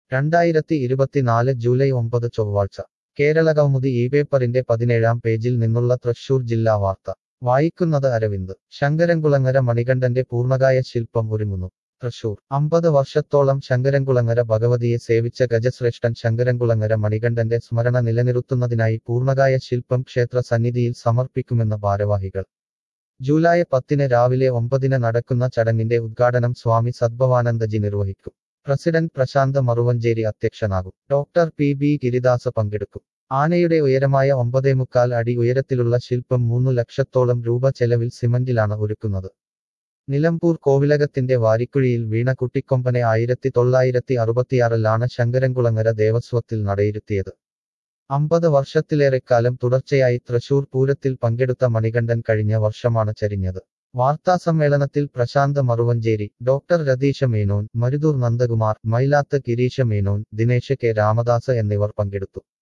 രണ്ടായിരത്തി ഇരുപത്തിനാല് ജൂലൈ ഒമ്പത് ചൊവ്വാഴ്ച കേരളകൗമുദി ഈ പേപ്പറിന്റെ പതിനേഴാം പേജിൽ നിന്നുള്ള തൃശൂർ ജില്ലാ വാർത്ത വായിക്കുന്നത് അരവിന്ദ് ശങ്കരൻകുളങ്ങര മണികണ്ഠന്റെ പൂർണ്ണകായ ശില്പം ഒരുങ്ങുന്നു തൃശൂർ അമ്പത് വർഷത്തോളം ശങ്കരൻകുളങ്ങര ഭഗവതിയെ സേവിച്ച ഗജശ്രേഷ്ഠൻ ശങ്കരൻകുളങ്ങര മണികണ്ഠന്റെ സ്മരണ നിലനിർത്തുന്നതിനായി പൂർണ്ണകായ ശില്പം ക്ഷേത്ര സന്നിധിയിൽ സമർപ്പിക്കുമെന്ന് ഭാരവാഹികൾ ജൂലൈ പത്തിന് രാവിലെ ഒമ്പതിന് നടക്കുന്ന ചടങ്ങിന്റെ ഉദ്ഘാടനം സ്വാമി സദ്ഭവാനന്ദജി നിർവഹിക്കും പ്രസിഡന്റ് പ്രശാന്ത് മറുവഞ്ചേരി അധ്യക്ഷനാകും ഡോക്ടർ പി ബി ഗിരിദാസ പങ്കെടുക്കും ആനയുടെ ഉയരമായ ഒമ്പതേമുക്കാൽ അടി ഉയരത്തിലുള്ള ശില്പം മൂന്നു ലക്ഷത്തോളം രൂപ ചെലവിൽ സിമന്റിലാണ് ഒരുക്കുന്നത് നിലമ്പൂർ കോവിലകത്തിന്റെ വാരിക്കുഴിയിൽ വീണ കുട്ടിക്കൊമ്പനെ ആയിരത്തി തൊള്ളായിരത്തി അറുപത്തിയാറിലാണ് ശങ്കരൻകുളങ്ങര ദേവസ്വത്തിൽ നടയിരുത്തിയത് അമ്പത് വർഷത്തിലേറെക്കാലം തുടർച്ചയായി തൃശൂർ പൂരത്തിൽ പങ്കെടുത്ത മണികണ്ഠൻ കഴിഞ്ഞ വർഷമാണ് ചരിഞ്ഞത് വാർത്താസമ്മേളനത്തിൽ പ്രശാന്ത് മറുവഞ്ചേരി ഡോക്ടർ രതീശ മേനോൻ മരുതൂർ നന്ദകുമാർ മൈലാത്ത് ഗിരീശ മേനോൻ ദിനേശ് കെ രാമദാസ് എന്നിവർ പങ്കെടുത്തു